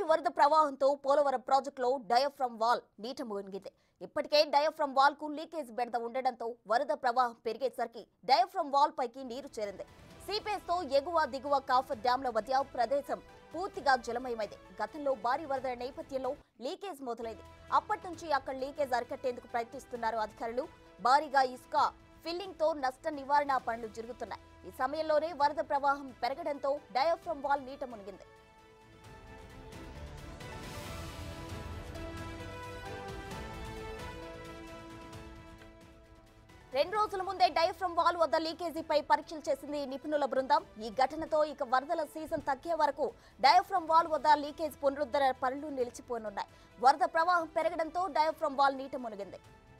వరద ప్రవాహంతో పోలవరం ప్రాజెక్టులో డయాఫ్రమ్ వాల్ నీట మునిగింది ఇప్పటికే డయాఫ్రమ్ వాల్ కు లీకేజ్ బెడద ఉండడంతో వరద ప్రవాహం పెరిగేసరికి డయాఫ్రమ్ వాల్ పైకి నీరు చేరింది సీపేస్ తో ఎగువ దిగువ కాఫర్ డ్యాంల మధ్య ప్రదేశం పూర్తిగా జలమయమైంది గతంలో భారీ వరదల నేపథ్యంలో లీకేజ్ మొదలైంది అప్పటి నుంచి అక్కడ లీకేజ్ అరికట్టేందుకు ప్రయత్నిస్తున్నారు అధికారులు భారీగా ఇసుక ఫిల్లింగ్ తో నష్ట నివారణ పనులు జరుగుతున్నాయి ఈ సమయంలోనే వరద ప్రవాహం పెరగడంతో డయాఫ్రమ్ వాల్ నీట మునిగింది రెండు రోజుల ముందే డయాఫ్రమ్ వాల్ వద్ద లీకేజీపై పరీక్షలు చేసింది నిపుణుల బృందం ఈ ఘటనతో ఇక వరదల సీజన్ తగ్గే వరకు డయాఫ్రమ్ వాల్ వద్ద లీకేజ్ పునరుద్ధరణ పనులు నిలిచిపోనున్నాయి వరద ప్రవాహం పెరగడంతో డయాఫ్రమ్ వాల్ నీట మునిగింది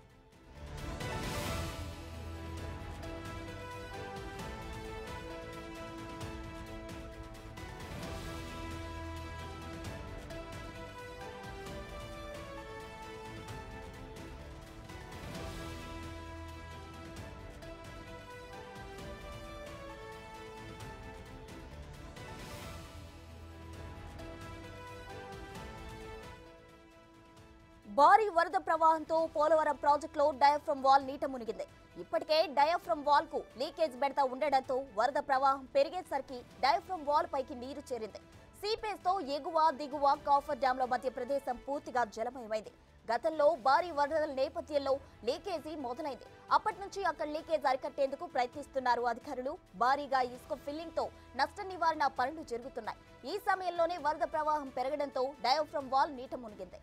భారీ వరద ప్రవాహంతో పోలవరం ప్రాజెక్టులో డయాఫ్రమ్ వాల్ నీట మునిగింది ఇప్పటికే డయాఫ్రమ్ వాల్ కు లీకేజ్ బెడత ఉండడంతో వరద ప్రవాహం పెరిగేసరికి డయాఫ్రమ్ వాల్ పైకి నీరు చేరింది సీపేస్ తో ఎగువ దిగువ కాఫర్ డ్యాంల మధ్య ప్రదేశం పూర్తిగా జలమయమైంది గతంలో భారీ వరదల నేపథ్యంలో లీకేజీ మొదలైంది అప్పటి నుంచి అక్కడ లీకేజ్ అరికట్టేందుకు ప్రయత్నిస్తున్నారు అధికారులు భారీగా ఇసుక ఫిల్లింగ్ తో నష్ట నివారణ పనులు జరుగుతున్నాయి ఈ సమయంలోనే వరద ప్రవాహం పెరగడంతో డయాఫ్రమ్ వాల్ నీట మునిగింది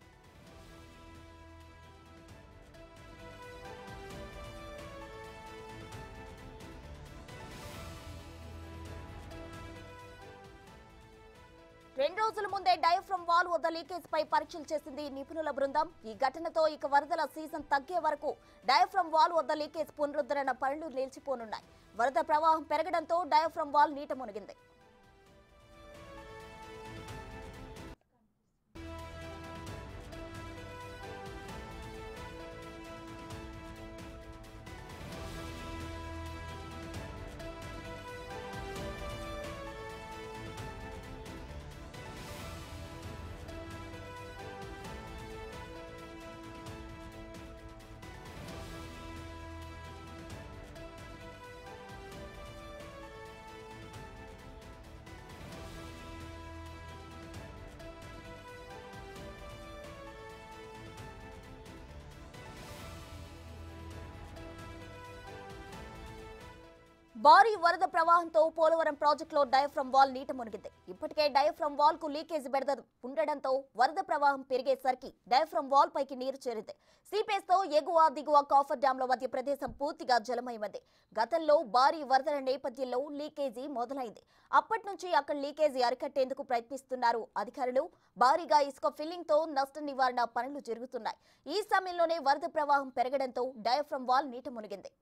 రెండు రోజుల ముందే డయాఫ్రమ్ వాల్ వద్ద లీకేజ్ పై పరీక్షలు చేసింది నిపుణుల బృందం ఈ ఘటనతో ఇక వరదల సీజన్ తగ్గే వరకు డయాఫ్రమ్ వాల్ వద్ద లీకేజ్ పునరుద్ధరణ పనులు నిలిచిపోనున్నాయి వరద ప్రవాహం పెరగడంతో డయాఫ్రమ్ వాల్ నీట మునిగింది భారీ వరద ప్రవాహంతో పోలవరం ప్రాజెక్టులో డయాఫ్రమ్ వాల్ నీట మునిగింది ఇప్పటికే డయాఫ్రమ్ వాల్ కు లీకేజ్ బెడద ఉండడంతో వరద ప్రవాహం పెరిగేసరికి డయాఫ్రమ్ వాల్ పైకి నీరు చేరింది సీపేస్ తో ఎగువ దిగువ కాఫర్ డ్యాంల మధ్య ప్రదేశం పూర్తిగా జలమయమైంది గతంలో భారీ వరదల నేపథ్యంలో లీకేజీ మొదలైంది అప్పటి నుంచి అక్కడ లీకేజీ అరికట్టేందుకు ప్రయత్నిస్తున్నారు అధికారులు భారీగా ఇసుక ఫిల్లింగ్ తో నష్ట నివారణ పనులు జరుగుతున్నాయి ఈ సమయంలోనే వరద ప్రవాహం పెరగడంతో డయాఫ్రమ్ వాల్ నీట మునిగింది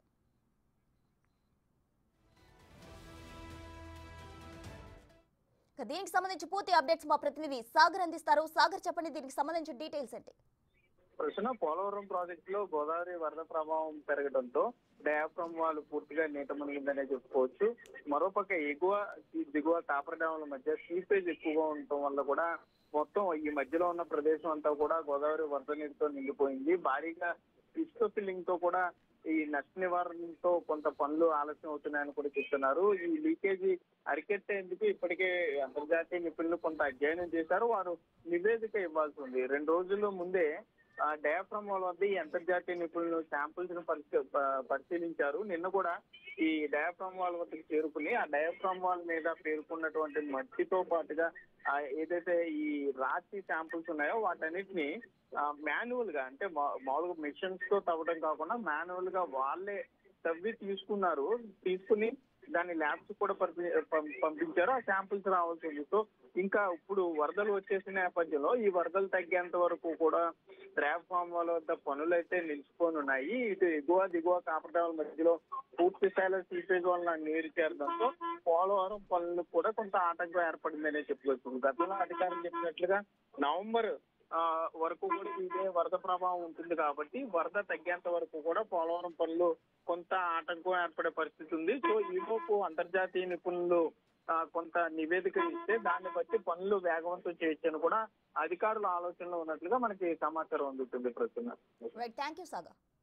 ఇక దీనికి సంబంధించి పూర్తి అప్డేట్స్ మా ప్రతినిధి సాగర్ అందిస్తారు సాగర్ చెప్పండి దీనికి సంబంధించిన డీటెయిల్స్ ఏంటి ప్రశ్న పోలవరం ప్రాజెక్ట్ లో గోదావరి వరద ప్రభావం పెరగడంతో డయాఫ్రమ్ వాళ్ళు పూర్తిగా నీట మునిగిందనే చెప్పుకోవచ్చు మరోపక్క ఎగువ దిగువ కాపర్ డ్యాముల మధ్య సీపేజ్ ఎక్కువగా ఉండటం వల్ల కూడా మొత్తం ఈ మధ్యలో ఉన్న ప్రదేశం అంతా కూడా గోదావరి వరద నీటితో నిండిపోయింది భారీగా ఇసుక ఫిల్లింగ్ తో కూడా ఈ నష్ట నివారణతో కొంత పనులు ఆలస్యం అవుతున్నాయని కూడా చెప్తున్నారు ఈ లీకేజీ అరికెట్టేందుకు ఇప్పటికే అంతర్జాతీయ నిపుణులు కొంత అధ్యయనం చేశారు వారు నివేదిక ఇవ్వాల్సి ఉంది రెండు రోజుల ముందే ఆ డయాఫ్రమ్ వాల్ వద్ద ఈ అంతర్జాతీయ నిపుణులు శాంపుల్స్ ను పరిశీ- ప- పరిశీలించారు నిన్న కూడా ఈ డయాఫ్రమ్ వాల్ వద్దకు చేరుకుని ఆ డయాఫ్రమ్ వాల్ మీద పేర్కొన్నటువంటి మట్టితో పాటుగా ఆ ఏదైతే ఈ రాతి శాంపుల్స్ ఉన్నాయో వాటన్నిటిని మాన్యువల్ గా అంటే మా- మామూలుగా మిషన్స్ తో తవ్వడం కాకుండా మాన్యువల్ గా వాళ్ళే తవ్వి తీసుకున్నారు తీసుకుని దాన్ని ల్యాబ్స్ కూడా పంపి- పం- పంపించారు ఆ శాంపుల్స్ రావాల్సి ఉంది సో ఇంకా ఇప్పుడు వరదలు వచ్చేసిన నేపథ్యంలో ఈ వరదలు తగ్గేంత వరకు కూడా ట్రాప్ ఫామ్ వాళ్ళ వద్ద పనులు అయితే నిలిచిపోయి ఉన్నాయి ఇటు ఎగువ దిగువ కాపటాల మధ్యలో పూర్తి స్థాయిలో సీపేజ్ వల్ల నీరు చేరడంతో పోలవరం పనులు కూడా కొంత ఆటంకం ఏర్పడిందనే చెప్పుకోవచ్చు గతంలో అధికారులు చెప్పినట్లుగా నవంబర్ ఆ, వరకు కూడా ఇదే వరద ప్రభావం ఉంటుంది కాబట్టి వరద తగ్గేంత వరకు కూడా పోలవరం పనులు కొంత ఆటంకం ఏర్పడే పరిస్థితి ఉంది సో ఈలోపు అంతర్జాతీయ నిపుణులు ఆ, కొంత నివేదిక ఇస్తే దాన్ని బట్టి పనులు వేగవంతం చేయొచ్చని కూడా అధికారుల ఆలోచనలో ఉన్నట్లుగా మనకి సమాచారం అందుతుంది ప్రస్తుతం రైట్ థ్యాంక్ యూ సాగర్